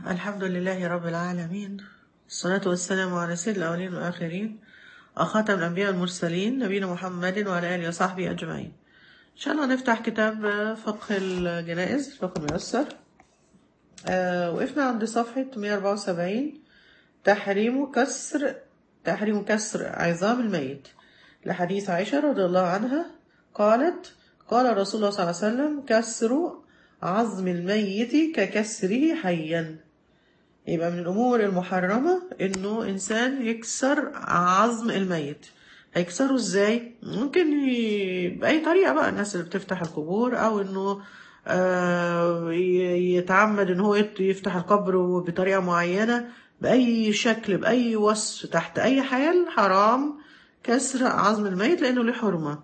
الحمد لله رب العالمين الصلاة والسلام على سيد الأولين والآخرين وخاتم الأنبياء والمرسلين نبينا محمد وعلى آله وصحبه أجمعين إن شاء الله نفتح كتاب فقه الجنائز فقه الميسر آه وقفنا عند صفحة 174 تحريم كسر تحريم كسر عظام الميت لحديث عائشة رضي الله عنها قالت قال رسول الله صلى الله عليه وسلم كسر عظم الميت ككسره حيا يبقى من الأمور المحرمة إنه إنسان يكسر عظم الميت هيكسره إزاي؟ ممكن ي- بأي طريقة بقى الناس اللي بتفتح القبور أو إنه آه، ي- يتعمد إن هو يت- يفتح القبر بطريقة معينة بأي شكل بأي وصف تحت أي حال حرام كسر عظم الميت لأنه له حرمة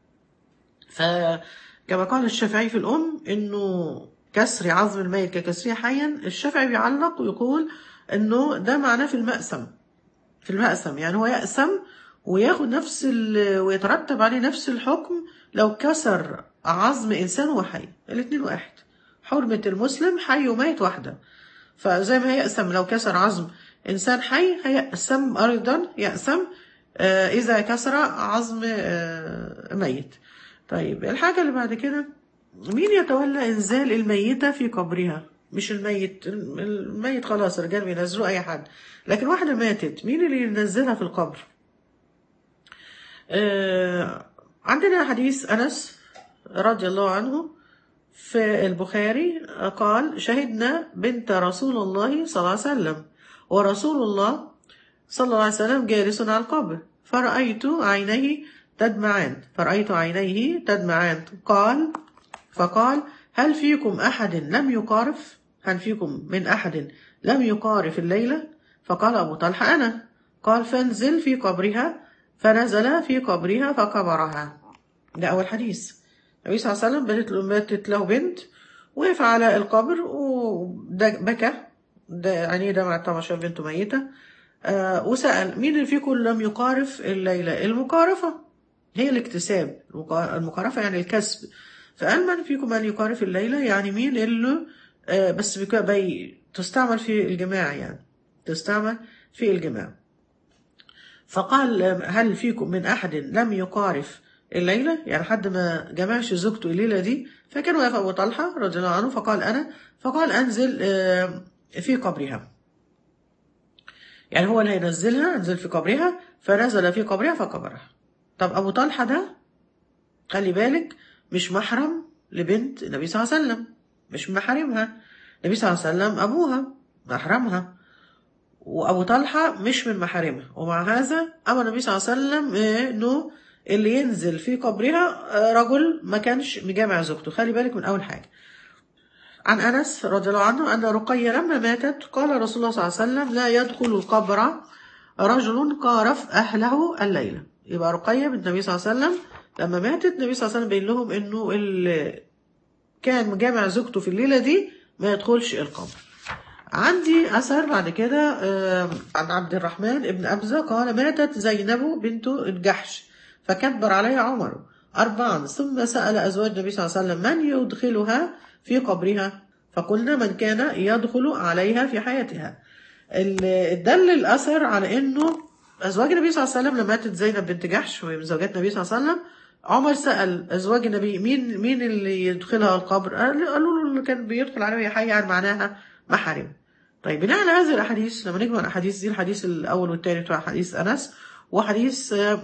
فكما قال الشافعي في الأم إنه كسر عظم الميت ككسره حيا الشافعي بيعلق ويقول إنه ده معناه في المأسم في المأسم يعني هو يأسم وياخد نفس ال... ويترتب عليه نفس الحكم لو كسر عظم إنسان وحي الاتنين واحد حرمة المسلم حي وميت واحدة فزي ما هيأسم لو كسر عظم إنسان حي هيأسم أيضا يأسم آه، إذا كسر عظم آه، ميت طيب الحاجة اللي بعد كده مين يتولى إنزال الميتة في قبرها مش الميت الميت خلاص الرجال بينزلوا أي حد لكن واحدة ماتت مين اللي ينزلها في القبر آه عندنا حديث أنس رضي الله عنه في البخاري قال شهدنا بنت رسول الله صلى الله عليه وسلم ورسول الله صلى الله عليه وسلم جالس على القبر فرأيت عينيه تدمعان فرأيت عينيه تدمعان قال فقال هل فيكم أحد لم يقارف هل فيكم من أحد لم يقارف الليلة فقال أبو طلحة أنا قال فانزل في قبرها فنزل في قبرها فقبرها ده أول حديث النبي صلى الله عليه وسلم بنت له ماتت له بنت وقف على القبر وبكى ده يعني ده مع طبعا شاف بنته ميتة آه وسأل مين اللي فيكم لم يقارف الليلة المقارفة هي الاكتساب المقا- المقارفة يعني الكسب فقال من فيكم من يقارف الليلة يعني مين اللي آه بس بك- بي تستعمل في الجماع يعني تستعمل في الجماع فقال هل فيكم من أحد لم يقارف الليلة يعني حد ما جمعش زوجته الليلة دي فكان واقف أبو طلحة رضي الله عنه فقال أنا فقال أنزل آه، في قبرها يعني هو اللي هينزلها انزل في قبرها فنزل في قبرها فقبرها طب أبو طلحة ده خلي بالك مش محرم لبنت النبي صلى الله عليه وسلم مش محارمها النبي صلى الله عليه وسلم أبوها محرمها وأبو طلحة مش من محارمها ومع هذا أمر النبي صلى الله عليه وسلم آه، إنه اللي ينزل في قبرها آه، رجل ما كانش مجامع زوجته خلي بالك من أول حاجة عن أنس رضي الله عنه أن رقية لما ماتت قال رسول الله صلى الله عليه وسلم لا يدخل القبر رجل قارف أهله الليلة يبقى رقية بنت النبي صلى الله عليه وسلم لما ماتت النبي صلى الله عليه وسلم بين لهم إنه اللي كان مجامع زوجته في الليلة دي ما يدخلش القبر عندي أثر بعد كده آه، عن عبد الرحمن ابن أبزة قال ماتت زينب بنت الجحش فكبر عليها عمر أربعا ثم سأل أزواج النبي صلى الله عليه وسلم من يدخلها في قبرها فقلنا من كان يدخل عليها في حياتها ال- دل الأثر على أنه أزواج النبي صلى الله عليه وسلم لما ماتت زينب بنت جحش وهي من زوجات النبي صلى الله عليه وسلم عمر سأل أزواج النبي مين مين اللي يدخلها القبر قال- قالوا له اللي كان بيدخل عليها وهي حية يعني معناها محارم طيب بناء على هذه الأحاديث لما نجمع الأحاديث دي الحديث الأول والثاني بتاع حديث أنس وحديث آه،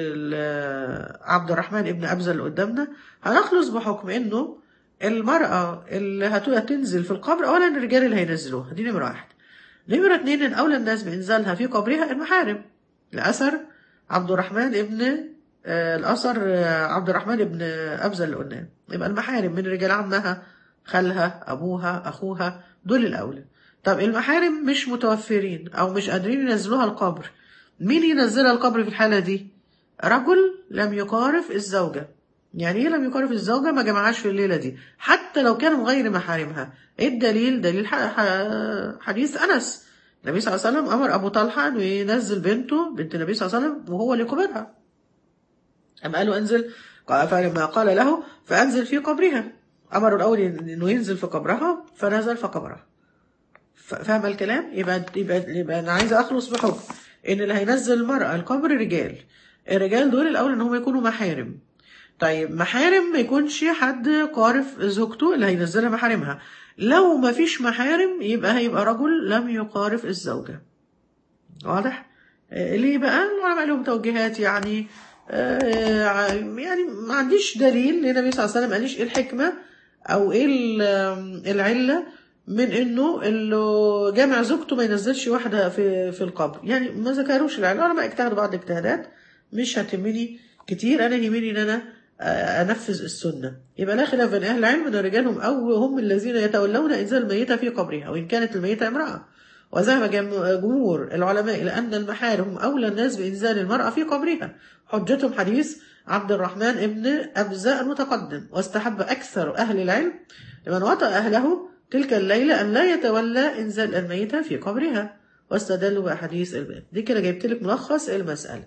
ال- عبد الرحمن ابن أبزة اللي قدامنا هنخلص بحكم إنه المرأة اللي هت- هتنزل في القبر أولا الرجال اللي هينزلوها دي نمرة واحد نمرة اتنين إن أولى الناس بإنزالها في قبرها المحارم لأثر عبد الرحمن ابن آه، الأثر آه، عبد الرحمن ابن أبزة اللي قلناه يبقى المحارم من رجال عمها خالها أبوها أخوها دول الأولى طب المحارم مش متوفرين أو مش قادرين ينزلوها القبر مين ينزلها القبر في الحالة دي رجل لم يقارف الزوجة يعني ايه لم يقارف الزوجة ما جمعهاش في الليلة دي حتى لو كانوا غير محارمها ايه الدليل دليل ح- ح- حديث أنس النبي صلى الله عليه وسلم أمر أبو طلحة أنه ينزل بنته بنت النبي صلى الله عليه وسلم وهو اللي يقبرها أما قال له انزل قال- فلما قال له فأنزل في قبرها أمر الأول إنه ينزل في قبرها فنزل في قبرها ف- فاهمه الكلام يبقى يبقى يبقى انا عايزه اخلص بحكم ان اللي هينزل المراه القبر رجال الرجال دول الاول ان هم يكونوا محارم طيب محارم ما يكونش حد قارف زوجته اللي هينزلها محارمها لو ما فيش محارم يبقى هيبقى رجل لم يقارف الزوجة واضح آه، ليه بقى العلماء لهم توجيهات يعني آه، ع- يعني ما عنديش دليل لان النبي صلى الله عليه وسلم قاليش ايه الحكمة او ايه ال- العلة من انه اللي جامع زوجته ما ينزلش واحدة في في القبر يعني ما ذكروش العلة العلماء اجتهدوا بعض الاجتهادات مش هتهمني كتير انا يهمني ان انا آه، انفذ السنه يبقى لا خلاف بين اهل العلم ان رجالهم او هم الذين يتولون انزال الميته في قبرها وان كانت الميته امراه وذهب جم- جمهور العلماء الى ان المحارم هم اولى الناس بانزال المراه في قبرها حجتهم حديث عبد الرحمن ابن ابزاء المتقدم واستحب اكثر اهل العلم لمن وطأ اهله تلك الليله ان لا يتولى انزال الميته في قبرها واستدلوا باحاديث الباب دي كده جبت لك ملخص المساله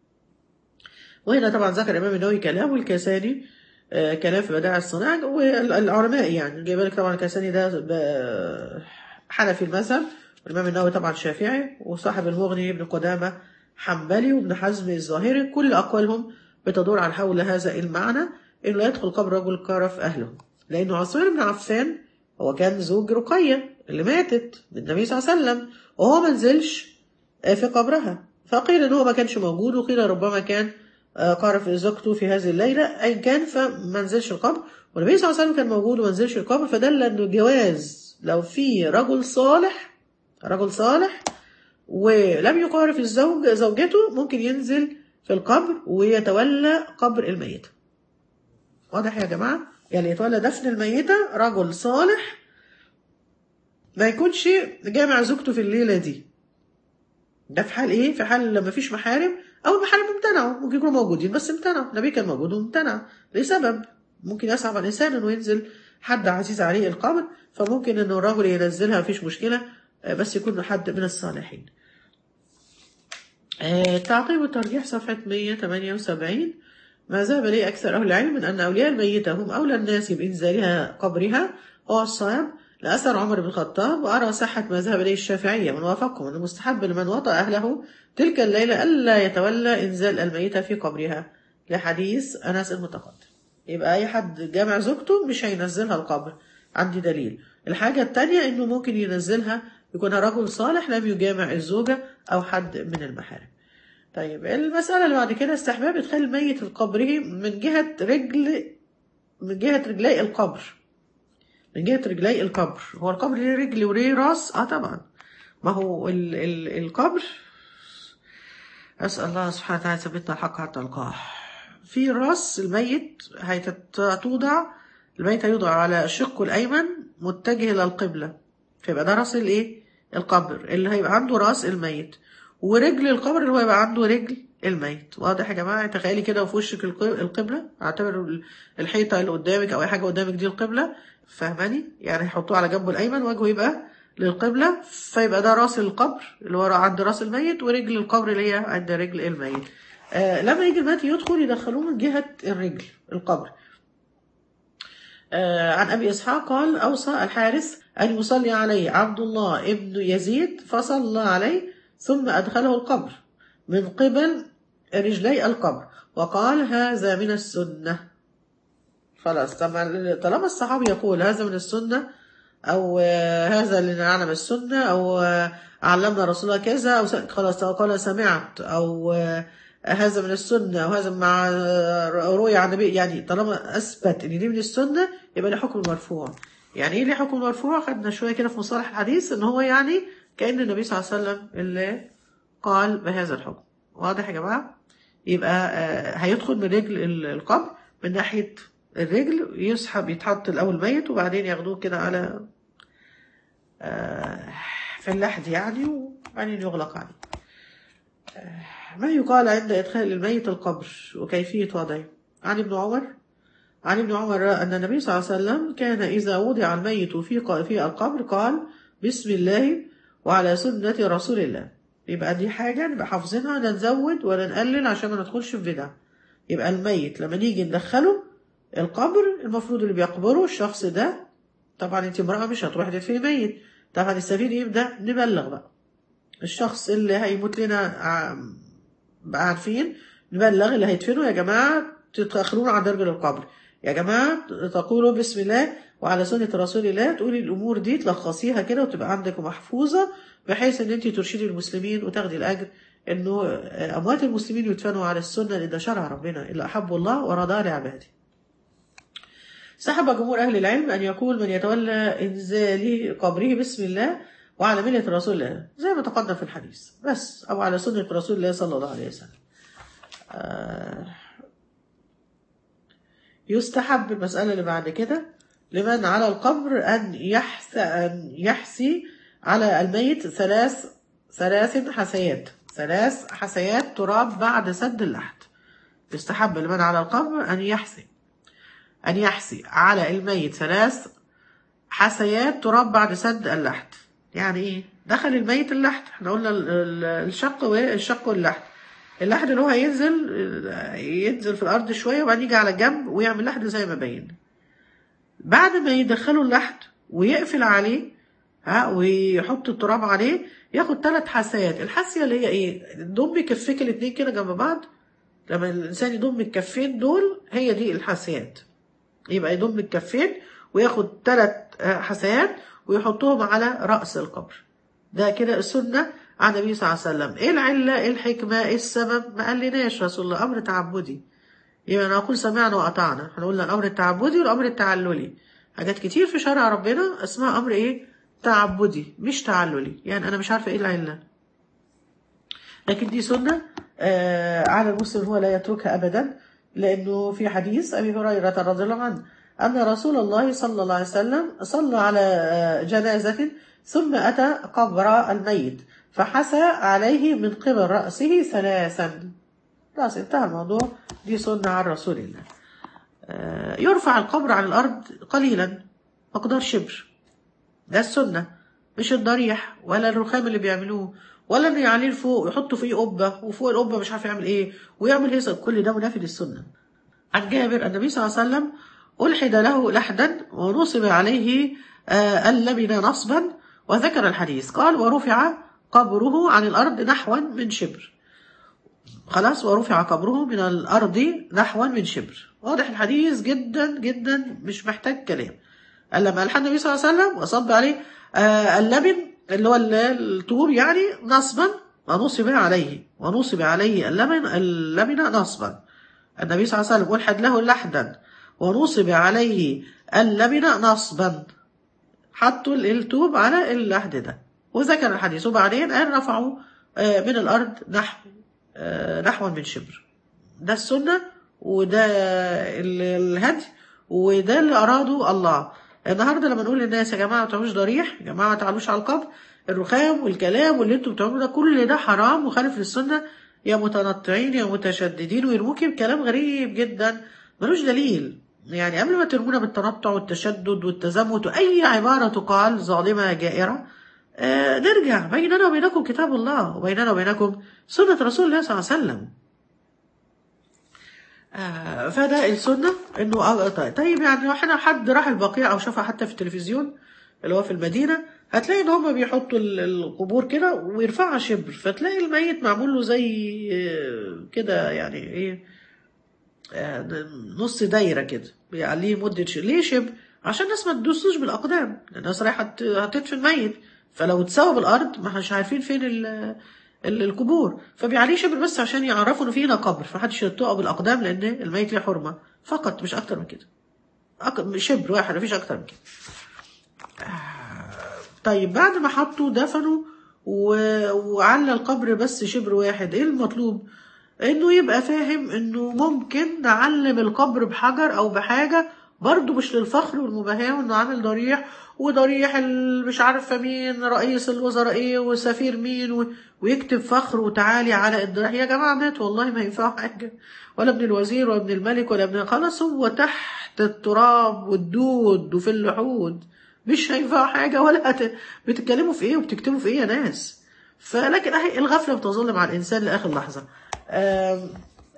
وهنا طبعا ذكر الامام النووي كلام والكساني آه، كلام في بدائع الصناعة والعلماء يعني جايب لك طبعا الكساني ده ب- حنفي المذهب والامام النووي طبعا شافعي وصاحب المغني ابن قدامة حنبلي وابن حزم الظاهري كل اقوالهم بتدور على حول هذا المعنى انه لا يدخل قبر رجل كرف اهله لانه عثمان بن عفان هو كان زوج رقية اللي ماتت بالنبي صلى الله عليه وسلم وهو ما نزلش آه، في قبرها فقيل ان هو ما كانش موجود وقيل ربما كان آه، قارف زوجته في هذه الليلة أي كان فما نزلش القبر والنبي صلى الله عليه وسلم كان موجود وما نزلش القبر فدل أنه جواز لو في رجل صالح رجل صالح ولم يقارف الزوج زوجته ممكن ينزل في القبر ويتولى قبر الميتة واضح يا جماعة يعني يتولى دفن الميتة رجل صالح ما يكونش جامع زوجته في الليلة دي ده في حال ايه في حال لما فيش محارم او المحارم امتنعوا ممكن يكونوا موجودين بس امتنعوا النبي كان موجود وامتنع لسبب ممكن يصعب على الانسان انه ينزل حد عزيز عليه القبر فممكن انه الرجل ينزلها مفيش مشكله آه، بس يكون حد من الصالحين آه، تعقيب الترجيح صفحة 178 ما ذهب إليه أكثر أهل العلم من أن أولياء الميتة هم أولى الناس بإنزالها قبرها هو الصواب لأثر عمر بن الخطاب وأرى صحة ما ذهب إليه الشافعية من وافقهم أنه مستحب لمن وطأ أهله تلك الليلة ألا يتولى إنزال الميتة في قبرها لحديث أنس المتقدم يبقى أي حد جامع زوجته مش هينزلها القبر عندي دليل الحاجة التانية إنه ممكن ينزلها يكون رجل صالح لم يجامع الزوجة أو حد من المحارم طيب المسألة اللي بعد كده استحباب إدخال الميت القبره من جهة رجل من جهة رجلي القبر من جهة رجلي القبر هو القبر ليه رجل وليه راس اه طبعا ما هو ال ال القبر أسأل الله سبحانه وتعالى يثبتنا الحق حتى نلقاه في راس الميت هتوضع الميت هيوضع على شقه الأيمن متجه إلى القبلة فيبقى ده راس الإيه؟ القبر اللي هيبقى عنده راس الميت ورجل القبر اللي هو يبقى عنده رجل الميت واضح يا جماعة تخيلي كده وفي وشك الق- القبلة اعتبر الحيطة اللي قدامك أو أي حاجة قدامك دي القبلة فاهماني يعني هيحطوه على جنبه الأيمن وجهه يبقى للقبلة فيبقى ده راس القبر اللي هو عند راس الميت ورجل القبر اللي هي عند رجل الميت آه لما يجي الميت يدخل يدخلوه من جهة الرجل القبر آه عن أبي إسحاق قال أوصى الحارث أن يصلي عليه عبد الله ابن يزيد فصلى عليه ثم أدخله القبر من قبل رجلي القبر وقال هذا من السنة خلاص طبعا طالما الصحابي يقول هذا من السنة أو آه، هذا اللي نعلم السنة أو آه، علمنا رسول الله كذا أو س- خلاص أو قال سمعت أو آه، هذا من السنة أو هذا مع آه، روي عن النبي يعني طالما أثبت إن دي من السنة يبقى له حكم مرفوع يعني إيه له حكم مرفوع خدنا شوية كده في مصطلح الحديث إن هو يعني كأن النبي صلى الله عليه وسلم اللي قال بهذا الحكم واضح يا جماعة يبقى آه، هيدخل من رجل ال- القبر من ناحية الرجل يسحب يتحط الأول ميت وبعدين ياخدوه كده على آه، في اللحد يعني وبعدين يغلق عليه آه، ما يقال عند إدخال الميت القبر وكيفية وضعه عن ابن عمر عن ابن عمر أن النبي صلى الله عليه وسلم كان إذا وضع الميت في ق- في القبر قال بسم الله وعلى سنة رسول الله يبقى دي حاجة نبقى حافظينها لا نزود ولا نقلل عشان ما ندخلش في بدع يبقى الميت لما نيجي ندخله القبر المفروض اللي بيقبره الشخص ده طبعا انت امرأة مش هتروحي تدفني ميت طب هنستفيد ايه بده نبلغ بقى الشخص اللي هيموت لنا ع- بقى عارفين نبلغ اللي هيدفنوا يا جماعة تتأخرون عن درج القبر يا جماعة تقولوا بسم الله وعلى سنة رسول الله تقولي الأمور دي تلخصيها كده وتبقى عندك محفوظة بحيث إن أنت ترشدي المسلمين وتاخدي الأجر إنه أموات المسلمين يدفنوا على السنة لأن ده شرع ربنا اللي أحب الله ورضاه لعباده. سحب جمهور أهل العلم أن يقول من يتولى إنزال قبره بسم الله وعلى ملة رسول الله زي ما تقدم في الحديث بس أو على سنة رسول الله صلى الله عليه وسلم آه، يستحب المسألة اللي بعد كده لمن على القبر أن يحس أن يحسي على الميت ثلاث ثلاث حسيات ثلاث حسيات تراب بعد سد اللحد يستحب لمن على القبر أن يحسي أن يحسي على الميت ثلاث حسيات تراب بعد سد اللحد يعني ايه دخل الميت اللحد احنا قلنا ال- ال- الشق والشق واللحد اللحد اللي هو هينزل ينزل في الارض شويه وبعدين يجي على جنب ويعمل لحد زي ما بين بعد ما يدخلوا اللحد ويقفل عليه ها ويحط التراب عليه ياخد ثلاث حسيات الحاسيه اللي هي ايه ضم كفيك الاتنين كده جنب بعض لما الانسان يضم الكفين دول هي دي الحسيات يبقى يضم الكفين وياخد ثلاث حسيات ويحطهم على رأس القبر ده كده السنة عن النبي صلى الله عليه وسلم ايه العلة ايه الحكمة ايه السبب ما قالناش رسول الله امر تعبدي يبقى نقول سمعنا واطعنا احنا قلنا الامر التعبدي والامر التعللي حاجات كتير في شرع ربنا اسمها امر ايه تعبدي مش تعللي يعني انا مش عارفه ايه العله لكن دي سنه آه على المسلم هو لا يتركها ابدا لانه في حديث ابي هريره رضي الله عنه ان رسول الله صلى الله عليه وسلم صلى على آه، جنازه ثم اتى قبر الميت فحسى عليه من قبل راسه ثلاثا خلاص انتهى الموضوع دي سنه عن رسول الله آه، يرفع القبر عن الارض قليلا مقدار شبر ده السنة مش الضريح ولا الرخام اللي بيعملوه ولا انه يعليه لفوق يحطوا فيه قبة وفوق القبة مش عارف يعمل ايه ويعمل هيصة كل ده منافي للسنة عن جابر النبي صلى الله عليه وسلم ألحد له لحدا ونصب عليه آه، اللبن نصبا وذكر الحديث قال ورفع قبره عن الأرض نحوا من شبر خلاص ورفع قبره من الأرض نحوا من شبر واضح الحديث جدا جدا مش محتاج كلام قال لما ألحد النبي صلى الله عليه وسلم وصب عليه آه اللبن اللي هو ال- الطوب يعني نصبا ونصب عليه ونصب عليه اللبن اللبن نصبا النبي صلى الله عليه وسلم ألحد له لحدا ونصب عليه اللبن نصبا حطوا ال- الطوب على اللحد ده وذكر الحديث وبعدين قال رفعوا آه، من الأرض نحو آه، نحو من شبر ده السنة وده ال- الهدي وده اللي أراده الله النهاردة لما نقول للناس يا جماعة ما تعملوش ضريح يا جماعة ما تعملوش على القبر الرخام والكلام واللي انتوا بتعملوه ده كل ده حرام مخالف للسنة يا متنطعين يا متشددين ويرموكي بكلام غريب جدا ملوش دليل يعني قبل ما ترمونا بالتنطع والتشدد والتزمت وأي عبارة تقال ظالمة جائرة آه نرجع بيننا وبينكم كتاب الله وبيننا وبينكم سنة رسول الله صلى الله عليه وسلم آه فده السنة انه آه طيب- طيب يعني احنا حد راح البقيع او شافها حتى في التلفزيون اللي هو في المدينة هتلاقي ان هم بيحطوا ال- القبور كده ويرفعها شبر فتلاقي الميت معمول له زي آه، كده يعني ايه آه، نص دايرة كده بيعليه مدة ش... ليه شبر؟ عشان الناس ما تدوسوش بالأقدام الناس رايحة هت- هتدفن ميت فلو اتساوى بالأرض ما مش عارفين فين ال... ال- القبور فبيعليه شبر بس عشان يعرفوا إن فينا قبر فمحدش يطقه بالأقدام لأن الميت ليه حرمة فقط مش أكتر من كده أك... شبر واحد مفيش أكتر من كده طيب بعد ما حطوا دفنوا و... وعلى القبر بس شبر واحد ايه المطلوب انه يبقى فاهم انه ممكن نعلم القبر بحجر او بحاجة برضه مش للفخر والمباهاة وانه عامل ضريح وضريح ال- مش عارفة مين رئيس الوزراء ايه وسفير مين و... ويكتب فخر وتعالي على الضريح يا جماعة مات والله ما ينفع حاجة ولا ابن الوزير ولا ابن الملك ولا ابن خلاص هو تحت التراب والدود وفي اللحود مش هينفع حاجة ولا هت... بتتكلموا في ايه وبتكتبوا في ايه يا ناس فلكن اهي الغفلة بتظل مع الانسان لاخر لحظة آم،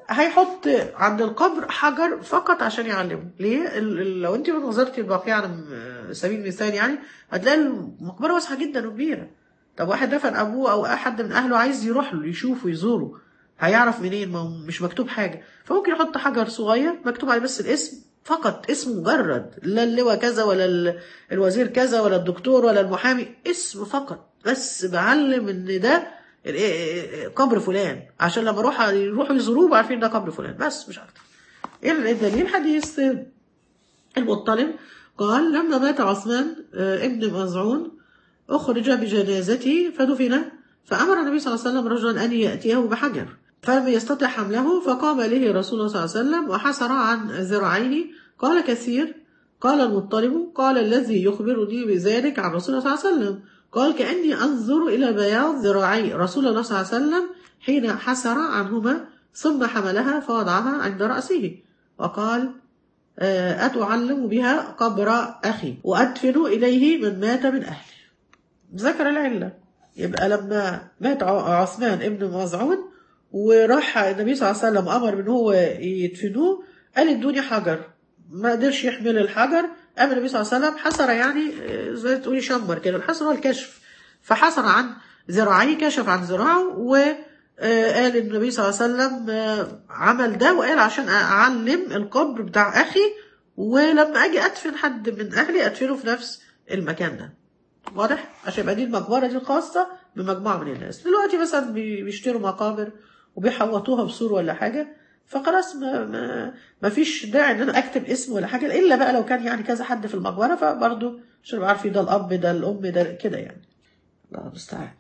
هيحط عند القبر حجر فقط عشان يعلمه ليه ال- ال- لو انت نظرتي البقيع على م- سبيل المثال يعني هتلاقي المقبره واسعه جدا وكبيره طب واحد دفن ابوه او احد من اهله عايز يروح له يشوفه يزوره هيعرف منين ما هو مش مكتوب حاجه فممكن يحط حجر صغير مكتوب عليه بس الاسم فقط اسم مجرد لا اللواء كذا ولا ال- الوزير كذا ولا الدكتور ولا المحامي اسم فقط بس بعلم ان ده ال- إيه- إيه- قبر فلان عشان لما اروح يروحوا يزوروه عارفين ده قبر فلان بس مش اكتر ايه الدليل حديث المطلب قال لما مات عثمان آه، ابن مزعون أخرج بجنازته فدفن فأمر النبي صلى الله عليه وسلم رجلا أن يأتيه بحجر فلم يستطع حمله فقام إليه رسول الله صلى الله عليه وسلم وحسر عن ذراعيه قال كثير قال المطلب قال الذي يخبرني بذلك عن رسول الله صلى الله عليه وسلم قال كأني أنظر إلى بياض ذراعي رسول الله صلى الله عليه وسلم حين حسر عنهما ثم حملها فوضعها عند رأسه وقال آه، أتعلم بها قبر أخي وأدفن إليه من مات من أهلي ذكر العلة يبقى لما مات ع- عثمان ابن مزعون وراح النبي صلى الله عليه وسلم أمر من هو يدفنوه قال ادوني حجر ما قدرش يحمل الحجر قام النبي صلى الله عليه وسلم حسر يعني آه، زي ما تقولي شمر كده الحسر هو الكشف فحسر عن ذراعيه كشف عن ذراعه وقال النبي صلى الله عليه وسلم آه، عمل ده وقال عشان أعلم القبر بتاع أخي ولما أجي أدفن حد من أهلي أدفنه في نفس المكان ده واضح عشان يبقى دي المقبره دي الخاصه بمجموعه من الناس دلوقتي مثلا بي- بيشتروا مقابر وبيحوطوها بسور ولا حاجه فخلاص ما, ما, ما فيش داعي ان انا اكتب اسم ولا حاجه الا بقى لو كان يعني كذا حد في المقبره فبرضه عشان يبقى عارفين ده الاب ده الام ده كده يعني الله المستعان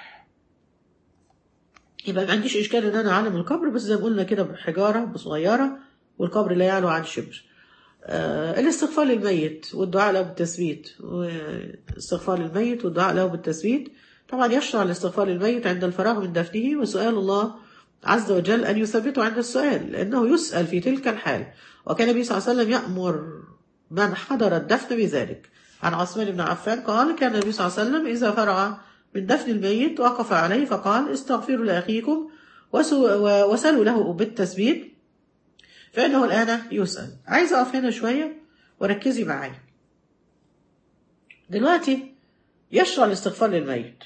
يبقى ما عنديش اشكال ان انا اعلم القبر بس زي ما قلنا كده بحجاره بصغيره والقبر لا يعلو عن شبر آه، الاستغفار للميت والدعاء له بالتثبيت واستغفار للميت والدعاء له بالتثبيت طبعا يشرع الاستغفار للميت عند الفراغ من دفنه وسؤال الله عز وجل أن يثبته عند السؤال لأنه يسأل في تلك الحال وكان النبي صلى الله عليه وسلم يأمر من حضر الدفن بذلك عن عثمان بن عفان قال كان النبي صلى الله عليه وسلم إذا فرغ من دفن الميت وقف عليه فقال استغفروا لأخيكم وسو- وسلوا له بالتثبيت فإنه الآن يسأل عايز أقف هنا شوية وركزي معايا دلوقتي يشرع الاستغفار للميت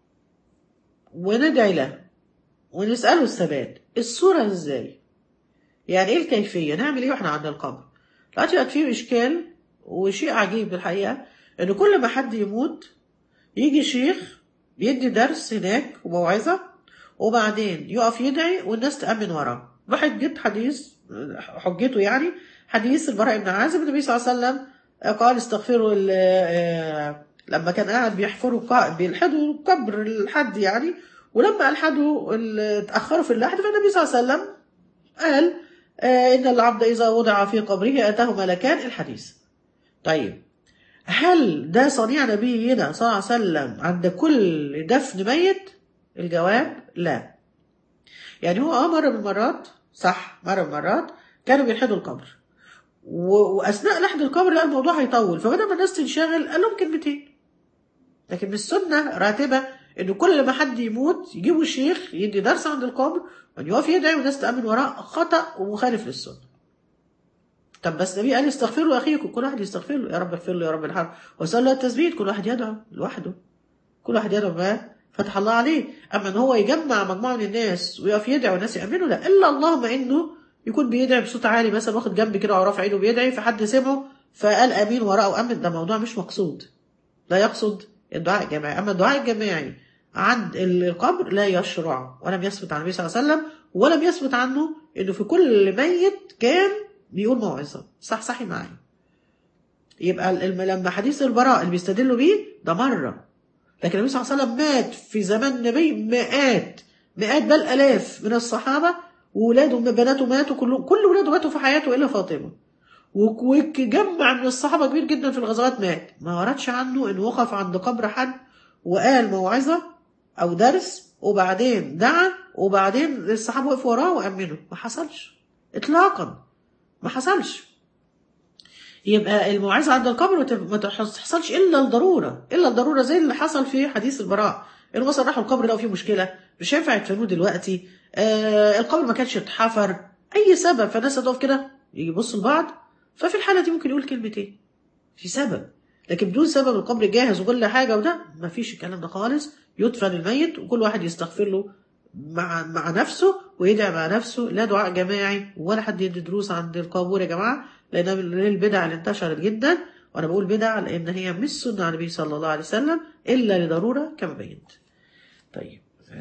وندعي له ونسأله الثبات الصورة ازاي يعني ايه الكيفية نعمل ايه واحنا عند القبر دلوقتي بقى فيه اشكال وشيء عجيب الحقيقة ان كل ما حد يموت يجي شيخ بيدي درس هناك وموعظة وبعدين يقف يدعي والناس تأمن وراه بحجة حديث حجته يعني حديث البراء بن عازب النبي صلى الله عليه وسلم قال استغفروا ال- آه، لما كان قاعد بيحفروا ق- بيلحدوا قبر الحد يعني ولما ألحدوا ال- اتأخروا في اللحد فالنبي صلى الله عليه وسلم قال آه، إن العبد إذا وضع في قبره أتاه ملكان الحديث طيب هل ده صنيع نبينا صلى الله عليه وسلم عند كل دفن ميت الجواب لا يعني هو اه مره من المرات صح مره من المرات كانوا بيلحدوا القبر و- واثناء لحد القبر لا الموضوع هيطول فبدل ما الناس تنشغل قال لهم كلمتين لكن من السنه راتبه ان كل ما حد يموت يجيبوا الشيخ يدي درس عند القبر وان يقف يدعي والناس تامن وراه خطا ومخالف للسنه طب بس النبي قال استغفروا اخيكم كل واحد يستغفر له يا رب اغفر له يا رب ارحمه وصلى التثبيت كل واحد يدعو لوحده كل واحد يدعو ما فتح الله عليه اما ان هو يجمع مجموعه من الناس ويقف يدعي والناس يامنوا لا الا اللهم انه يكون بيدعي بصوت عالي مثلا واخد جنب كده ورافع ايده بيدعي فحد سمعه فقال امين وراه وامن ده موضوع مش مقصود لا يقصد الدعاء الجماعي اما الدعاء الجماعي عند القبر لا يشرع ولم يثبت عن النبي صلى الله عليه وسلم ولم يثبت عنه انه في كل ميت كان بيقول موعظه صح صحي معايا يبقى الم- لما حديث البراء اللي بيستدلوا بيه ده مره لكن النبي صلى الله عليه وسلم مات في زمان النبي مئات مئات بل الاف من الصحابه وولاده وبناته ماتوا كلهم كل ولاده ماتوا في حياته الا فاطمه وك- وجمع من الصحابه كبير جدا في الغزوات مات ما وردش عنه انه وقف عند قبر حد وقال موعظه او درس وبعدين دعا وبعدين الصحابه وقفوا وراه وامنوا ما حصلش اطلاقا ما حصلش يبقى الموعظة عند القبر ما تب- ما تحصلش إلا الضرورة إلا الضرورة زي اللي حصل في حديث البراء إنه مثلا راحوا القبر لقوا فيه مشكلة مش هينفع يدفنوه دلوقتي آه القبر ما كانش اتحفر اي سبب فالناس هتقف كده يجي يبصوا لبعض ففي الحاله دي ممكن يقول كلمتين في سبب لكن بدون سبب القبر جاهز وكل حاجه وده ما فيش الكلام ده خالص يدفن الميت وكل واحد يستغفر له مع مع نفسه ويدعي مع نفسه لا دعاء جماعي ولا حد يدي دروس عند القبور يا جماعه لان من البدع اللي انتشرت جدا وانا بقول بدع لان هي مش سنه عن النبي صلى الله عليه وسلم الا لضروره كما بينت. طيب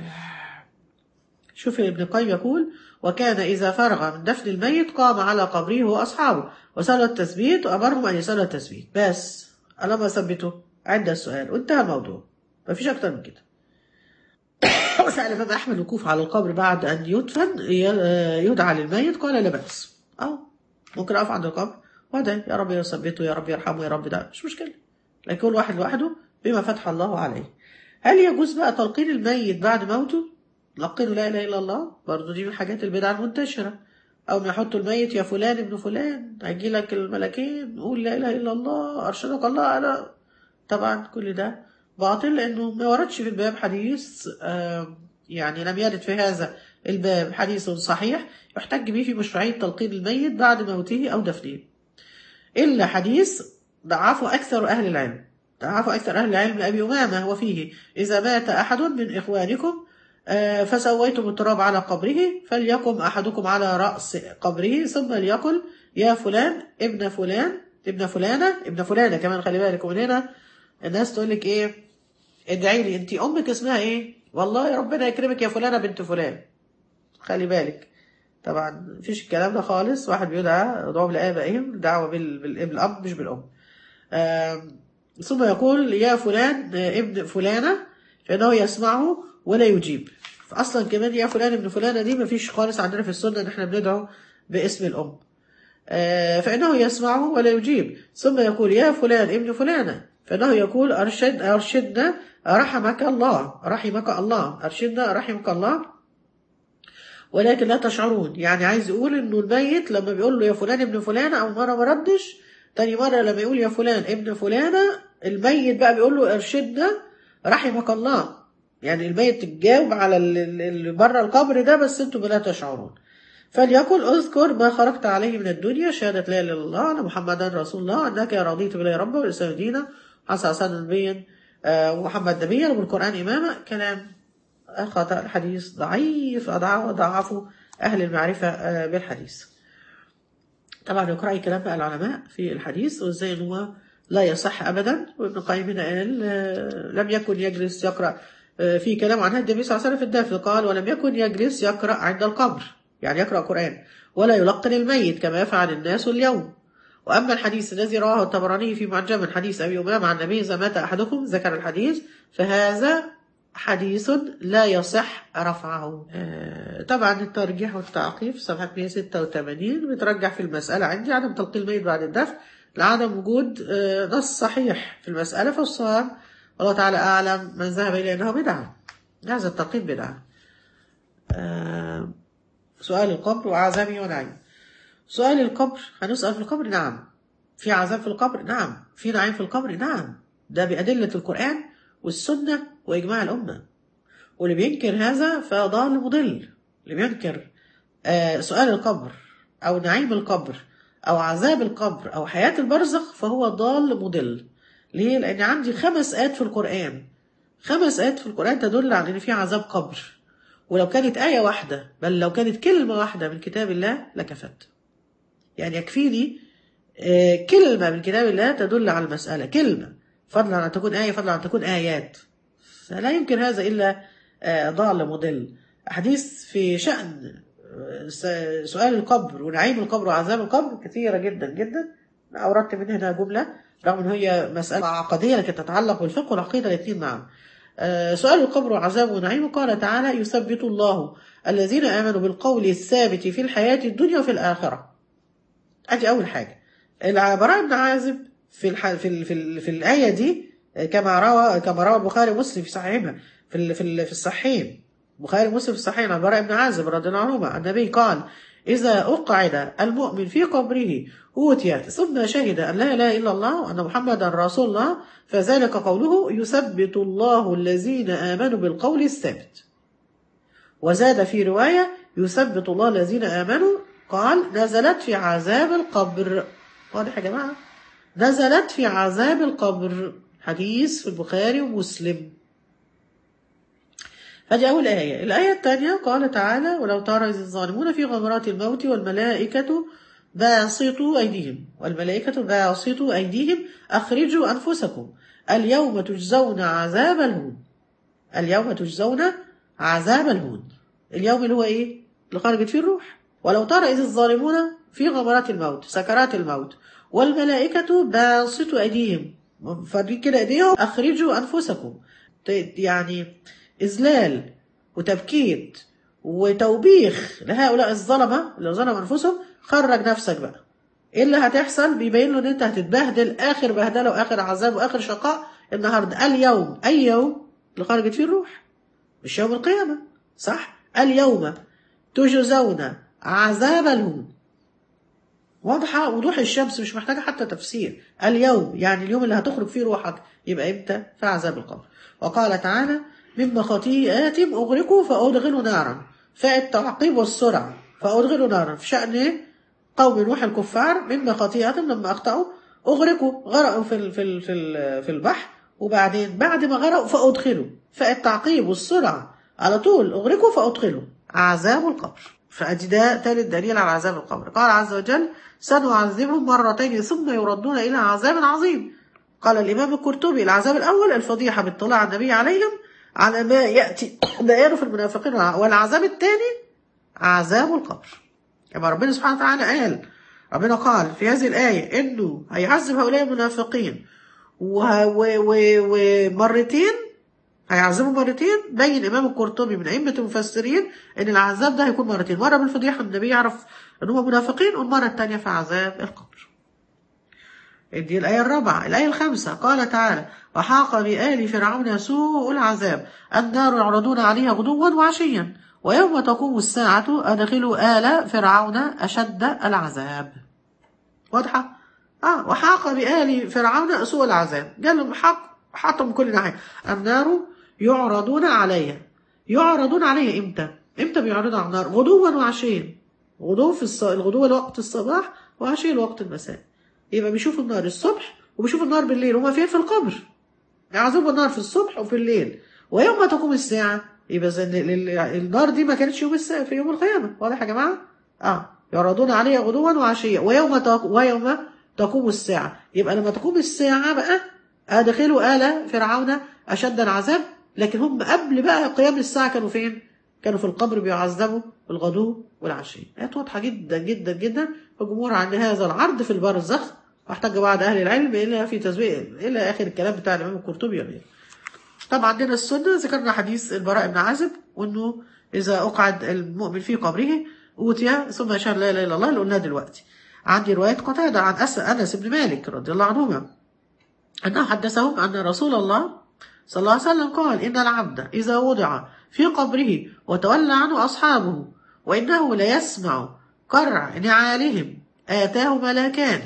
شوف ابن القيم يقول وكان إذا فرغ من دفن الميت قام على قبره وأصحابه وسأل التثبيت وأمرهم أن يسألوا التثبيت بس ألم أثبته عند السؤال وانتهى الموضوع ما فيش أكتر من كده وسأل الإمام أحمد الوقوف على القبر بعد أن يدفن يدعى للميت قال لا بأس أه ممكن أقف عند القبر وأدعي يا رب يثبته يا رب يرحمه يا رب ده مش مشكلة لكن كل واحد لوحده بما فتح الله عليه هل يجوز بقى تلقين الميت بعد موته؟ لقنوا لا اله الا الله برضه دي من الحاجات البدع المنتشره او ما يحطوا الميت يا فلان ابن فلان هيجي لك الملكين قول لا اله الا الله ارشدك الله انا طبعا كل ده باطل لانه ما وردش في الباب حديث يعني لم يرد في هذا الباب حديث صحيح يحتج به في مشروعيه تلقين الميت بعد موته او دفنه الا حديث ضعفه اكثر اهل العلم ضعفه اكثر اهل العلم لابي امامه وفيه اذا مات احد من اخوانكم فسويتم التراب على قبره فليقم أحدكم على رأس قبره ثم ليقل يا فلان ابن فلان ابن فلانة ابن فلانة كمان خلي بالك ومن هنا الناس تقول لك ايه ادعي لي انت امك اسمها ايه والله ربنا يكرمك يا فلانة بنت فلان خلي بالك طبعا مفيش الكلام ده خالص واحد بيدعى ادعوا لآبائهم دعوة بالأب مش بالأم ثم يقول يا فلان ابن فلانة فإنه يسمعه ولا يجيب فاصلا كمان يا فلان ابن فلانه دي مفيش خالص عندنا في السنه ان احنا بندعو باسم الام آه فانه يسمعه ولا يجيب ثم يقول يا فلان ابن فلانه فانه يقول ارشد ارشدنا رحمك الله رحمك الله ارشدنا رحمك الله ولكن لا تشعرون يعني عايز يقول انه الميت لما بيقول له يا فلان ابن فلانه اول مره ما ردش تاني مره لما يقول يا فلان ابن فلانه الميت بقى بيقول له ارشدنا رحمك الله يعني الميت تجاوب على اللي بره القبر ده بس انتم لا تشعرون فليقل اذكر ما خرجت عليه من الدنيا شهادة لا اله الا الله انا محمدا رسول الله انك رضيت بالله ربا والاسلام دينا حسن حسن نبيا ومحمد نبيا وبالقران اماما كلام خطا الحديث ضعيف ضعفوا اهل المعرفه بالحديث طبعا يقرأ كلام بقى العلماء في الحديث وازاي ان هو لا يصح ابدا وابن القيم هنا قال لم يكن يجلس يقرأ في كلام عن هدي النبي صلى الله عليه وسلم في الدفن قال ولم يكن يجلس يقرأ عند القبر يعني يقرأ قرآن ولا يلقن الميت كما يفعل الناس اليوم وأما الحديث الذي رواه الطبراني في معجم من حديث أبي أمام عن النبي إذا مات أحدكم ذكر الحديث فهذا حديث لا يصح رفعه طبعا الترجيح والتعقيف صفحة 186 بترجح في المسألة عندي عدم تلقي الميت بعد الدفن لعدم وجود نص صحيح في المسألة فالصواب الله تعالى أعلم من ذهب إلى أنه بدعة هذا التلقين بدعة آه سؤال القبر وعذابه ونعيم سؤال القبر هنسأل في القبر نعم في عذاب في القبر نعم في نعيم في القبر نعم ده بأدلة القرآن والسنة وإجماع الأمة واللي بينكر هذا فضال مضل اللي بينكر آه سؤال القبر أو نعيم القبر أو عذاب القبر أو حياة البرزخ فهو ضال مضل ليه؟ لأن عندي خمس آيات في القرآن خمس آيات في القرآن تدل على إن في عذاب قبر ولو كانت آية واحدة بل لو كانت كلمة واحدة من كتاب الله لكفت يعني يكفيني آه كلمة من كتاب الله تدل على المسألة كلمة فضلا عن تكون آية فضلا عن تكون آيات فلا يمكن هذا إلا آه ضال مضل حديث في شأن سؤال القبر ونعيم القبر وعذاب القبر كثيرة جدا جدا أوردت من هنا جملة رغم ان هي مسألة عقدية لكن تتعلق بالفقه والعقيدة الاثنين معا آه سؤال القبر وعذابه ونعيمه قال تعالى يثبت الله الذين آمنوا بالقول الثابت في الحياة الدنيا وفي الآخرة أدي أول حاجة البراء بن عازب في الح... في ال... في, ال... في الآية دي كما روى كما روى البخاري ومسلم في صحيحهما في ال... في ال... في الصحيحين البخاري ومسلم في الصحيحين عن البراء بن عازب رضي الله عنهما النبي قال إذا أقعد المؤمن في قبره أوتي ثم شهد أن لا إله إلا الله وأن محمدا رسول الله فذلك قوله يثبت الله الذين آمنوا بالقول الثابت وزاد في رواية يثبت الله الذين آمنوا قال نزلت في عذاب القبر واضح يا جماعة نزلت في عذاب القبر حديث في البخاري ومسلم هذه أول آية الآية الثانية قال تعالى ولو ترى إذ الظالمون في غمرات الموت والملائكة باسطوا أيديهم والملائكة باسطوا أيديهم أخرجوا أنفسكم اليوم تجزون عذاب الهون اليوم تجزون عذاب الهون اليوم اللي هو إيه اللي خرجت فيه الروح ولو ترى إذ الظالمون في غمرات الموت سكرات الموت والملائكة باسطوا أيديهم فاضيين كده أيديهم أخرجوا أنفسكم يعني إذلال وتبكيت وتوبيخ لهؤلاء الظلمة اللي ظلموا أنفسهم خرج نفسك بقى ايه اللي هتحصل بيبين له ان انت هتتبهدل اخر بهدله واخر عذاب واخر شقاء النهارده اليوم اي يوم اللي خرجت فيه الروح مش يوم القيامه صح اليوم تجزون عذاب الهون واضحه وضوح الشمس مش محتاجه حتى تفسير اليوم يعني اليوم اللي هتخرج فيه روحك يبقى امتى في عذاب القبر وقال تعالى مما خطيئاتهم اغرقوا فادخلوا نارا فالتعقيب والسرعه فادخلوا نارا في شان قوم نوح الكفار مما خطيئتهم لما اخطاوا اغرقوا غرقوا في ال في ال في ال في البحر وبعدين بعد ما غرقوا فادخلوا فالتعقيب والسرعه على طول اغرقوا فادخلوا عذاب القبر فادي ده ثالث دليل على عذاب القبر قال عز وجل سنعذبهم مرتين ثم يردون الى عذاب عظيم قال الامام القرطبي العذاب الاول الفضيحه باطلاع النبي عليهم على ما ياتي دائره في المنافقين والعذاب الثاني عذاب القبر كما ربنا سبحانه وتعالى قال ربنا قال في هذه الآية إنه هيعذب هؤلاء المنافقين ومرتين هيعذبوا مرتين بين الإمام القرطبي من أئمة المفسرين إن العذاب ده هيكون مرتين مرة بالفضيحة النبي يعرف إن هم منافقين والمرة الثانية في عذاب القبر دي الآية الرابعة الآية الخامسة قال تعالى وحاق بآل فرعون سوء العذاب النار يعرضون عليها غدوا وعشيا ويوم تقوم الساعة أدخلوا آل فرعون أشد العذاب واضحة؟ آه وحاق بآل فرعون سوء العذاب قال لهم حق حطهم كل ناحية النار يعرضون عليها يعرضون عليها إمتى؟ إمتى بيعرضوا على النار؟ غدوا وعشيا غدو في الص... الغدو لوقت الصباح وعشيا لوقت المساء يبقى بيشوفوا النار الصبح وبيشوفوا النار بالليل هما فين في القبر يعذبوا النار في الصبح وفي الليل ويوم تقوم الساعة يبقى زي النار دي ما كانتش يوم الساعة في يوم القيامة واضح يا جماعة؟ اه يعرضون عليها غدوا وعشيا ويوم تق... ويوم تقوم الساعة يبقى لما تقوم الساعة بقى أدخلوا آل فرعون أشد العذاب لكن هم قبل بقى قيام الساعة كانوا فين؟ كانوا في القبر بيعذبوا الغدو والعشي آيات واضحة جدا جدا جدا الجمهور عن هذا العرض في البرزخ واحتج بعض أهل العلم إلى في تزويق إلى آخر الكلام بتاع الإمام القرطبي وغيره طبعا عندنا السنة ذكرنا حديث البراء بن عازب وانه اذا اقعد المؤمن في قبره اوتي ثم يشهد لا اله الا الله اللي قلناه دلوقتي عندي رواية قتادة عن انس بن مالك رضي الله عنهما انه حدثهم ان رسول الله صلى الله عليه وسلم قال ان العبد اذا وضع في قبره وتولى عنه اصحابه وانه ليسمع قرع نعالهم اتاه ملاكان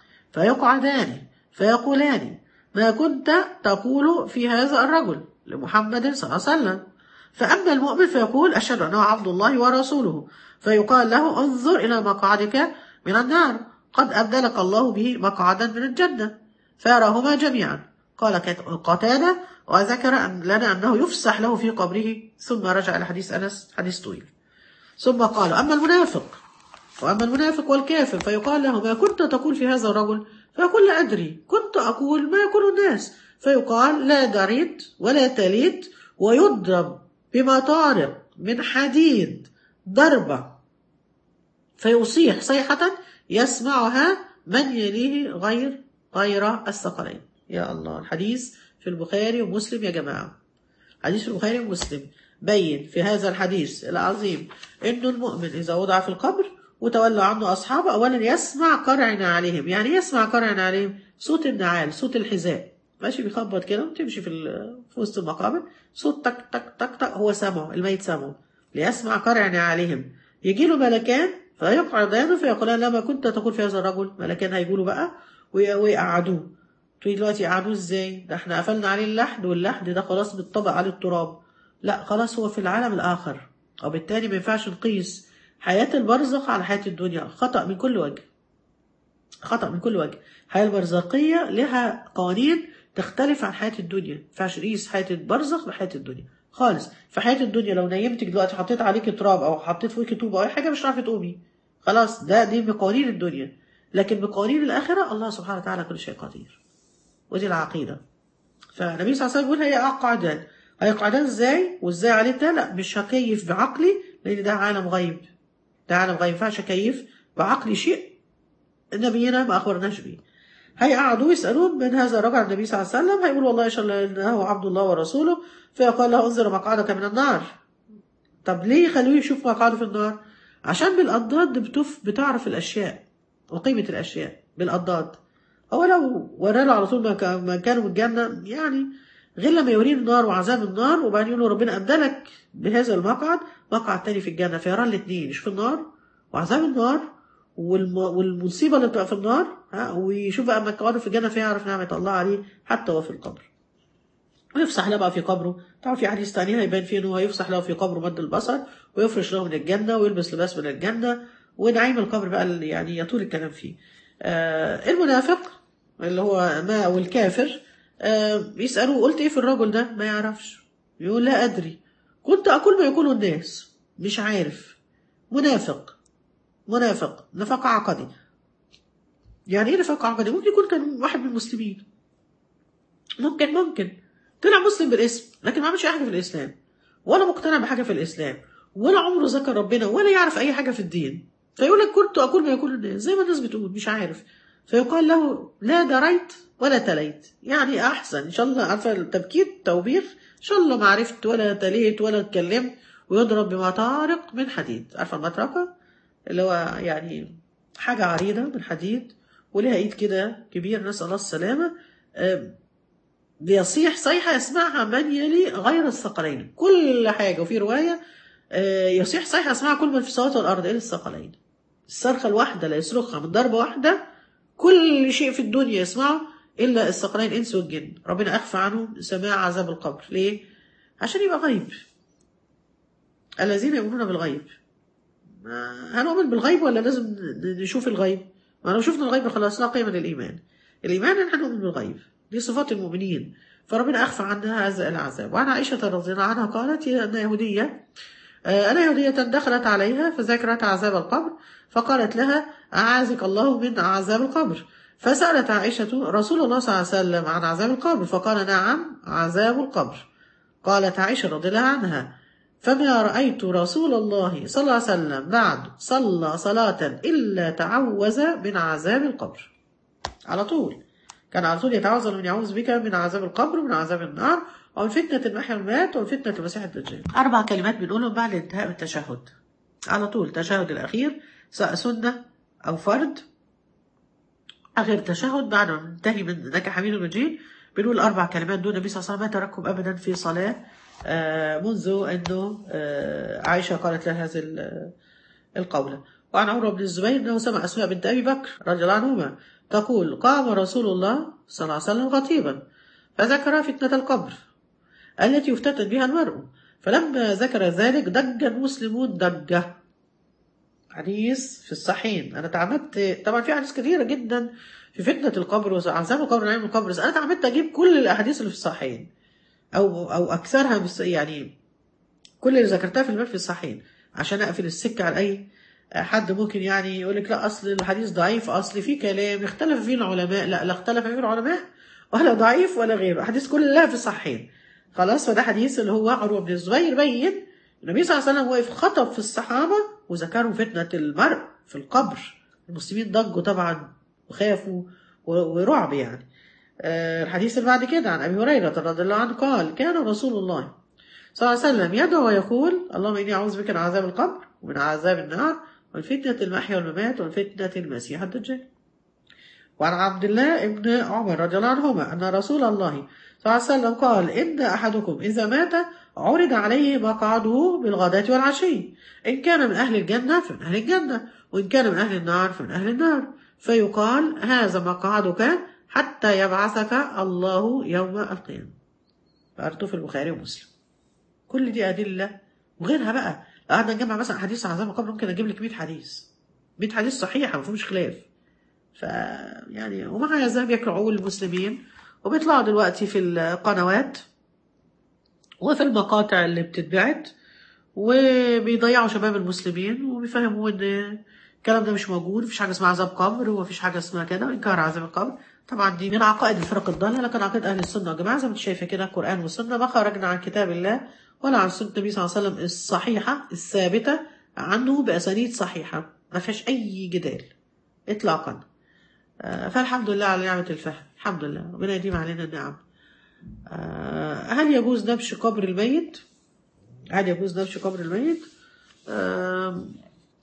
فيقعدان فيقولان ما كنت تقول في هذا الرجل لمحمد صلى الله عليه وسلم فأما المؤمن فيقول أشهد أنه عبد الله ورسوله فيقال له انظر إلى مقعدك من النار قد أبدلك الله به مقعدا من الجنة فيراهما جميعا قال قتادة وذكر أن لنا أنه يفسح له في قبره ثم رجع إلى حديث أنس حديث طويل ثم قال أما المنافق وأما المنافق والكافر فيقال له ما كنت تقول في هذا الرجل فيقول لا أدري كنت أقول ما يقول الناس فيقال لا دريت ولا تليت ويضرب بمطارق من حديد ضربة فيصيح صيحة يسمعها من يليه غير غير الثقلين يا الله الحديث في البخاري ومسلم يا جماعة حديث في البخاري ومسلم بين في هذا الحديث العظيم انه المؤمن اذا وضع في القبر وتولى عنه أصحابه أولا يسمع قرع عليهم يعني يسمع قرع عليهم صوت النعال صوت الحذاء ماشي بيخبط كده وتمشي في, في وسط المقابر صوت تك تك تك تك هو سامعه الميت سامعه ليسمع قرع عليهم يجي له ملكان فيقعدانه فيقولان لما كنت تقول في هذا الرجل ملكان هيقولوا بقى ويقعدوه تقولي دلوقتي يقعدوه ازاي ده احنا قفلنا عليه اللحد واللحد ده خلاص بيتطبق عليه التراب لا خلاص هو في العالم الآخر وبالتالي ما ينفعش نقيس حياة البرزخ على حياة الدنيا خطأ من كل وجه خطأ من كل وجه الحياة البرزخية لها قوانين تختلف عن حياة الدنيا ما ينفعش نقيس حياة البرزخ بحياة الدنيا خالص في حياة الدنيا لو نيمتك دلوقتي حطيت عليك تراب أو حطيت فوقك طوبة أو أي حاجة مش هتعرفي تقومي خلاص ده دي بقوانين الدنيا لكن بقوانين الآخرة الله سبحانه وتعالى كل شيء قدير ودي العقيدة فالنبي صلى الله عليه وسلم بيقول هي أقعدان هيقعدان ازاي وازاي عليه ده لا مش هكيف بعقلي لان ده عالم غيب ده عالم غيب ما ينفعش اكيف بعقلي شيء نبينا ما اخبرناش بيه هيقعدوا يسالون من هذا رجع النبي صلى الله عليه وسلم هيقول والله ان شاء الله انه عبد الله ورسوله فيقال له انظر مقعدك من النار طب ليه خلوه يشوف مقعده في النار عشان بالاضداد بتف بتعرف الاشياء وقيمه الاشياء بالاضداد هو لو ورانا على طول ما كا- ما كانوا من الجنه يعني غير لما يوريه النار وعذاب النار وبعدين يقول له ربنا أبدلك بهذا المقعد مقعد تاني في الجنة فيرى الاثنين يشوف النار وعذاب النار والم... والمصيبة اللي بتبقى في النار ها ويشوف بقى مقعده في الجنة فيعرف نعمة الله عليه حتى وهو في القبر ويفسح له بقى في قبره طبعا في حديث تاني هيبان فيه انه هيفسح له في قبره مد البصر ويفرش له من الجنة ويلبس لباس من الجنة ونعيم القبر بقى اللي يعني يطول الكلام فيه آه المنافق اللي هو ما والكافر آه يسألوه قلت ايه في الرجل ده ما يعرفش يقول لا أدري كنت أقول ما يقوله الناس مش عارف منافق منافق نفاق عقدي يعني ايه نفاق عقدي ممكن يكون كان واحد من المسلمين ممكن ممكن طلع مسلم بالاسم لكن ما عملش اي حاجه في الاسلام ولا مقتنع بحاجه في الاسلام ولا عمره ذكر ربنا ولا يعرف اي حاجه في الدين فيقول لك كنت اقول ما يقول الناس زي ما الناس بتقول مش عارف فيقال له لا دريت ولا تليت يعني احسن ان شاء الله عارفه التبكيت توبيخ ان شاء الله ما عرفت ولا تليت ولا اتكلمت ويضرب بمطارق من حديد عارفه المطرقه اللي هو يعني حاجه عريضه من حديد ولها ايد كده كبير نسال الله السلامه آم، بيصيح صيحة يسمعها من يلي غير الثقلين كل حاجة وفي رواية آه، يصيح صيحة يسمعها كل من في السماوات والأرض إلا الثقلين الصرخة الواحدة لا يصرخها من ضربة واحدة كل شيء في الدنيا يسمعه إلا الثقلين إنس والجن ربنا أخفى عنهم سماع عذاب القبر ليه؟ عشان يبقى غيب الذين يؤمنون بالغيب ما- هنؤمن بالغيب ولا لازم ن- نشوف الغيب؟ ما لو شفنا الغيب خلاص لا قيمة للإيمان الإيمان إن احنا نؤمن بالغيب دي صفات المؤمنين فربنا أخفى عنها هذا العذاب وعن عائشة رضي الله عنها قالت هي أن يهودية آه، أنا يهودية دخلت عليها فذكرت عذاب القبر فقالت لها أعاذك الله من عذاب القبر فسألت عائشة رسول الله صلى الله عليه وسلم عن عذاب القبر فقال نعم عذاب القبر قالت عائشة رضي الله عنها فما رأيت رسول الله صلى الله عليه وسلم بعد صلى صلاة إلا تعوذ من عذاب القبر على طول كان على طول يتعوذ من يعوذ بك من عذاب القبر ومن عذاب النار ومن فتنة المحيا والممات ومن فتنة المسيح الدجال أربع كلمات بنقولهم بعد انتهاء التشهد على طول التشهد الأخير سواء سنة أو فرد آخر تشهد بعد ما ننتهي من إنك حميد مجيد بنقول الأربع كلمات دول النبي صلى الله عليه وسلم ما تركهم أبدا في صلاة آه، منذ أنه آه، عائشة قالت له هذه ال- القولة وعن عمرو بن الزبير أنه سمع أسماء بنت أبي بكر رضي الله عنهما تقول قام رسول الله صلى الله عليه وسلم خطيبا فذكر فتنة القبر التي يفتتن بها المرء فلما ذكر ذلك ضج المسلمون ضجة حديث في الصحيحين أنا تعمدت طبعا في أحاديث كثيرة جدا في فتنة القبر وعذاب القبر ونعيم القبر بس أنا تعمدت أجيب كل الأحاديث اللي في الصحيحين أو أو أكثرها بس يعني كل اللي ذكرتها في الباب في الصحيحين عشان أقفل السكة على أي حد ممكن يعني يقول لك لا أصل الحديث ضعيف أصل في كلام اختلف فيه العلماء لا لا اختلف فيه العلماء ولا ضعيف ولا غيره الحديث كلها في الصحيحين خلاص فده حديث اللي هو عروة بن الزبير بين النبي صلى الله عليه وسلم وقف خطب في الصحابة وذكروا فتنة المرء في القبر المسلمين ضجوا طبعا وخافوا و- ورعب يعني آه، الحديث اللي بعد كده عن أبي هريرة رضي الله عنه قال كان رسول الله صلى الله عليه وسلم يدعو ويقول اللهم إني أعوذ بك من عذاب القبر ومن عذاب النار ومن فتنة المحيا والممات ومن فتنة المسيح الدجال وعن عبد الله بن عمر رضي الله عنهما أن رسول الله صلى الله عليه وسلم قال إن أحدكم إذا مات عرض عليه مقعده بالغداة والعشي إن كان من أهل الجنة فمن أهل الجنة وإن كان من أهل النار فمن أهل النار فيقال هذا مقعدك حتى يبعثك الله يوم القيامة فأرتو في البخاري ومسلم كل دي أدلة وغيرها بقى قعدنا نجمع مثلا حديث عن عذاب القبر ممكن اجيب لك 100 حديث 100 حديث صحيحه ما فيهمش خلاف ف يعني ومع ذلك بياكلوا عقول المسلمين وبيطلعوا دلوقتي في القنوات وفي المقاطع اللي بتتبعت وبيضيعوا شباب المسلمين وبيفهموا ان الكلام ده مش موجود مفيش حاجه اسمها عذاب قبر ومفيش حاجه اسمها كده انكار عذاب القبر طبعا دي من عقائد الفرق الضاله لكن عقيده اهل السنه والجماعه زي ما انت شايفه كده القران والسنه ما خرجنا عن كتاب الله ولا عن سنه النبي صلى الله عليه وسلم الصحيحه الثابته عنه باسانيد صحيحه ما فيهاش اي جدال اطلاقا آه، فالحمد لله على نعمه الفهم الحمد لله ربنا يديم علينا النعم آه، هل يجوز نبش قبر الميت هل يجوز نبش قبر الميت آم،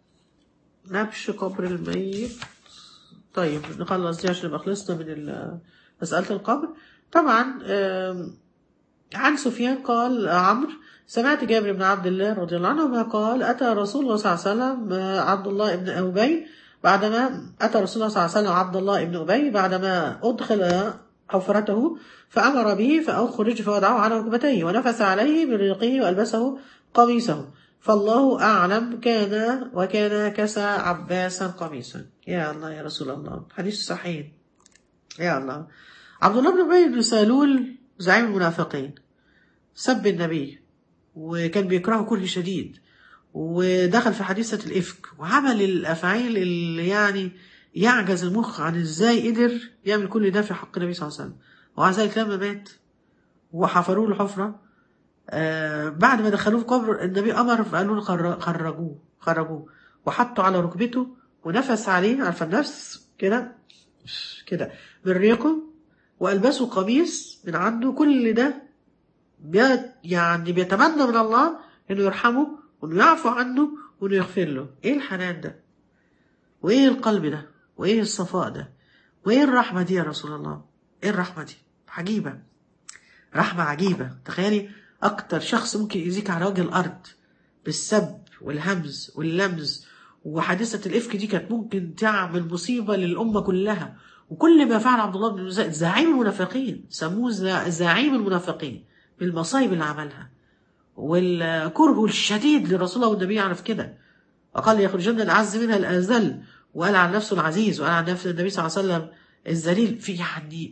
نبش قبر الميت طيب نخلص دي عشان نبقى خلصنا من ال- مسألة القبر طبعا آم، عن سفيان قال عمرو سمعت جابر بن عبد الله رضي الله عنهما قال أتى رسول الله صلى الله عليه وسلم آه، عبد الله بن أبي بعدما أتى رسول الله صلى الله عليه وسلم عبد الله بن أبي بعدما أدخل حفرته فأمر به فأخرج فوضعه على ركبتيه ونفس عليه بريقه وألبسه قميصه فالله أعلم كان وكان كسى عباسا قميصا يا الله يا رسول الله حديث صحيح يا الله عبد الله بن أبي بن سالول زعيم المنافقين سب النبي وكان بيكرهه كره شديد ودخل في حادثة الإفك وعمل الأفعال اللي يعني يعجز المخ عن إزاي قدر يعمل كل ده في حق النبي صلى الله عليه وسلم ومع ذلك لما مات وحفروا له حفرة آه بعد ما دخلوه في قبر النبي أمر فقالوا له خر- خرجوه خرجوه وحطوا على ركبته ونفس عليه عارفة النفس كده كده من ريقه وألبسه قميص من عنده كل ده بي يعني بيتمنى من الله انه يرحمه وانه يعفو عنه وانه يغفر له ايه الحنان ده وايه القلب ده وايه الصفاء ده وايه الرحمه دي يا رسول الله ايه الرحمه دي عجيبه رحمه عجيبه تخيلي اكتر شخص ممكن يأذيك على وجه الارض بالسب والهمز واللمز وحادثه الافك دي كانت ممكن تعمل مصيبه للامه كلها وكل ما فعل عبد الله بن زيد زعيم المنافقين سموه زع- زعيم المنافقين بالمصايب اللي عملها والكره الشديد لرسول الله والنبي يعرف كده وقال يخرجن الأعز منها الأذل وقال عن نفسه العزيز وقال عن نفسه النبي صلى الله عليه وسلم الذليل في يعني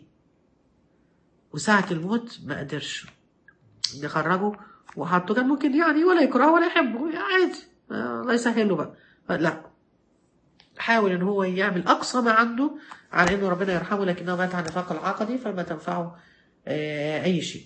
وساعة الموت ما قدرش نخرجه وحطه كان ممكن يعني ولا يكرهه ولا يحبه يعني عادي آه، الله يسهل له بقى لا حاول ان هو يعمل اقصى ما عنده على انه ربنا يرحمه لكنه مات عن نفاق العقدي فما تنفعه آه، اي شيء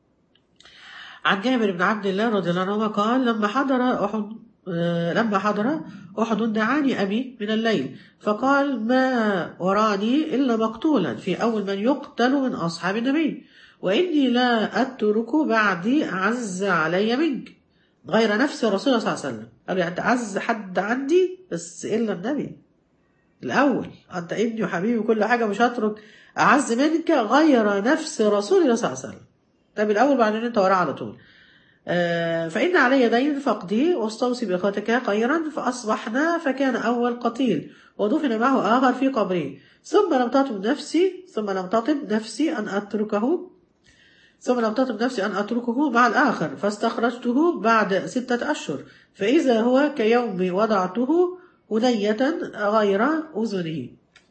عن جابر بن عبد الله رضي الله عنهما قال لما حضر أحد آه، لما حضر أحد دعاني أبي من الليل فقال ما وراني إلا مقتولا في أول من يقتل من أصحاب النبي وإني لا أترك بعدي أعز علي منك غير نفس رسول الله صلى الله عليه وسلم قال يعني أعز حد عندي بس إلا النبي الأول أنت ابني وحبيبي وكل حاجة مش هترك أعز منك غير نفس رسول الله صلى الله عليه وسلم ده بالأول بعدين أنت وراه على طول آه، فإن علي دين فاقضي واستوصي بأخواتك خيرا فأصبحنا فكان أول قتيل ودفن معه آخر في قبره ثم لم تطب نفسي ثم لم تطب نفسي أن أتركه ثم لم تطب نفسي أن أتركه مع الآخر فاستخرجته بعد ستة أشهر فإذا هو كيوم وضعته هدية غير أذنه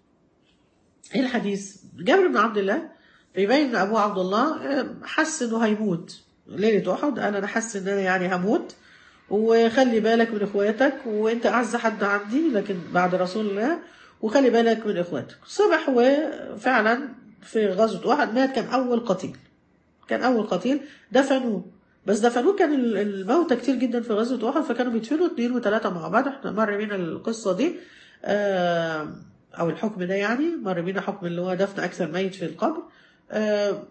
ايه الحديث جابر بن عبد الله بيبين ان ابوه عبد الله آه، حس انه هيموت ليله احد قال انا حاسس ان انا يعني هموت وخلي بالك من اخواتك وانت اعز حد عندي لكن بعد رسول الله وخلي بالك من اخواتك صبح وفعلا في غزوه احد مات كان اول قتيل كان اول قتيل دفنوه بس دفنوه كان ال- الموتى كتير جدا في غزوه احد فكانوا بيدفنوا اثنين وثلاثه مع بعض احنا مر بينا القصه دي آه، او الحكم ده يعني مر بينا حكم اللي هو دفن اكثر ميت في القبر آه،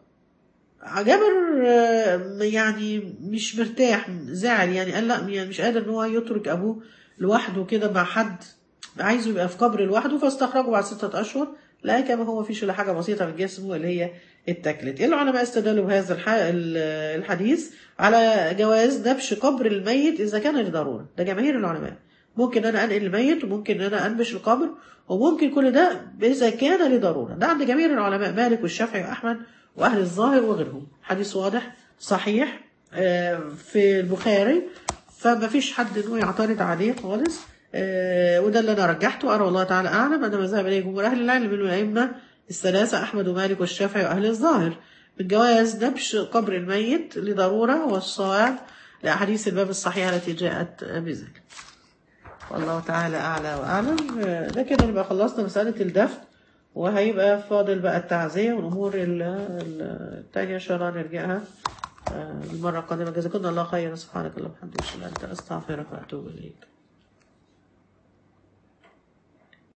جابر آه، يعني مش مرتاح زعل يعني قال لا يعني مش قادر ان هو يترك ابوه لوحده كده مع حد عايزه يبقى في قبر لوحده فاستخرجه بعد ستة اشهر لا كما هو فيش الا حاجه بسيطه من جسمه اللي هي اتاكلت العلماء استدلوا بهذا الح- ال- الحديث على جواز نبش قبر الميت اذا كان لضروره ده جماهير العلماء ممكن انا انقل الميت وممكن ان انا انبش القبر وممكن كل ده اذا كان لضروره ده عند جماهير العلماء مالك والشافعي واحمد واهل الظاهر وغيرهم حديث واضح صحيح آه، في البخاري فما فيش حد انه يعترض عليه خالص آه وده اللي انا رجحته ارى الله تعالى اعلم ان ما ذهب اليه جمهور اهل العلم من الائمه الثلاثه احمد ومالك والشافعي واهل الظاهر من جواز نبش قبر الميت لضروره والصواب لاحاديث الباب الصحيحه التي جاءت بذلك. والله تعالى اعلى واعلم آه، ده كده نبقى خلصنا مساله الدفن وهيبقى فاضل بقى التعزيه والامور ال- ال- التانيه ان شاء الله نرجعها آه، المره القادمه جزاكم الله خيرا سبحانك اللهم وبحمدك اشهد ان لا اله الا انت استغفرك واتوب اليك